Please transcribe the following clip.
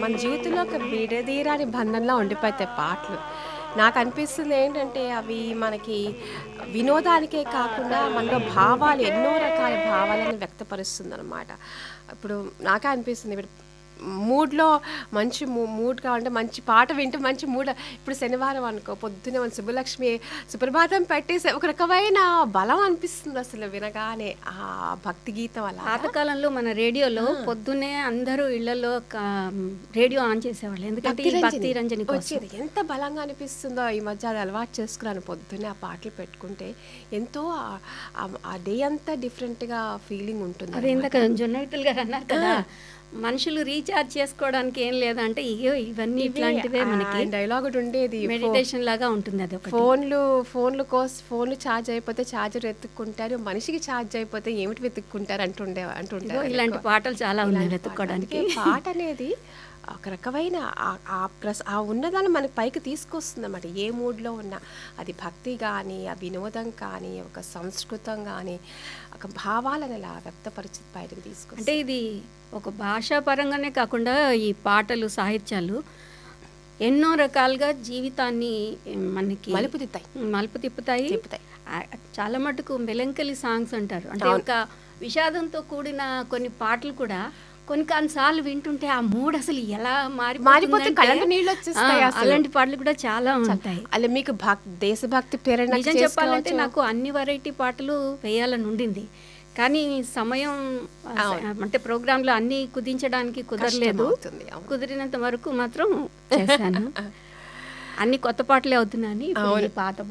మన జీవితంలో ఒక విడదీరాని బంధంలో ఉండిపోతాయి పాటలు నాకు అనిపిస్తుంది ఏంటంటే అవి మనకి వినోదానికే కాకుండా మనలో భావాలు ఎన్నో రకాల భావాలను వ్యక్తపరుస్తుంది అనమాట ఇప్పుడు నాకే అనిపిస్తుంది ఇప్పుడు మూడ్లో మంచి మూ మూడ్గా ఉంటే మంచి పాట వింటూ మంచి మూడ్ ఇప్పుడు శనివారం అనుకో పొద్దునే మన శుభలక్ష్మి సుప్రభాతం పెట్టేసి ఒక రకమైన బలం అనిపిస్తుంది అసలు వినగానే ఆ భక్తి గీతం అలా పాతకాలంలో మన రేడియోలో పొద్దున్నే అందరూ ఇళ్లలో రేడియో ఆన్ చేసేవాళ్ళు ఎందుకంటే ఈ భక్తి రంజని కోసం వచ్చేది ఎంత బలంగా అనిపిస్తుందో ఈ మధ్య అది అలవాటు చేసుకున్నాను పొద్దున్నే ఆ పాటలు పెట్టుకుంటే ఎంతో ఆ- ఆ- ఆ డే అంతా డిఫరెంట్గా ఫీలింగ్ ఉంటుంది అదే ఇందాక జొన్నవిట్టలు గారు అన్నారు కదా మనుషులు రీఛార్జ్ చేసుకోవడానికి ఏం లేదంటే ఇయో ఇవన్నీ ఇట్లాంటివే మనకి డైలాగ్ ఒకటి ఉండేది మెడిటేషన్ లాగా ఉంటుంది అది ఒకటి ఫోన్లు ఫోన్లు కోస్ ఫోన్లు ఛార్జ్ అయిపోతే ఛార్జర్ వెతుక్కుంటారు మనిషికి ఛార్జ్ అయిపోతే ఏమిటి వెతుక్కుంటారు అంటుండే ఇదిగో అంటుంటారు ఇలాంటి పాటలు చాలా ఉన్నాయి వెతుక్కోవడానికి అందుకే పాట అనేది ఒక రకమైన ఆ- ఆ ప్లస్ ఆ ఉన్నదాన్ని మనకి పైకి తీసుకొస్తుంది అన్నమాట ఏ మూడ్లో ఉన్నా అది భక్తి కానీ ఆ వినోదం కానీ ఒక సంస్కృతం కానీ ఒక భావాలను అలా వ్యక్తపరిచి బయటకు తీసుకొస్తుంది అంటే ఇది ఒక భాషా పరంగానే కాకుండా ఈ పాటలు సాహిత్యాలు ఎన్నో రకాలుగా జీవితాన్ని మనకి మలుపు తిత్తాయి మలుపు తిప్పుతాయి తిప్పుతాయి. ఆ, చాలా మటుకు మెలంకలి సాంగ్స్ అంటారు అంటే ఒక విషాదంతో కూడిన కొన్ని పాటలు కూడా కొన్ని కొన్నిసార్లు వింటుంటే ఆ మూడ్ అసలు ఎలా మారిపోతే మారిపోతుందంటే, కళ్ళంట నీళ్ళు వచ్చేస్తాయి ఆ, అసలు. అలాంటి పాటలు కూడా చాలా ఉంటాయి అలా మీకు భక్ దేశభక్తి ప్రేరణ నిజం చెప్పాలంటే నాకు అన్ని వెరైటీ పాటలు వేయాలని ఉండింది కానీ సమయం ఆ, అంటే ప్రోగ్రాంలో అన్ని కుదించడానికి కుదరలేదు అవుతుంది అవును. కుదిరినంత వరకు మాత్రం చేశాను అన్ని కొత్త పాటలే అవుతున్నాయని ఇప్పుడు ఈ పాత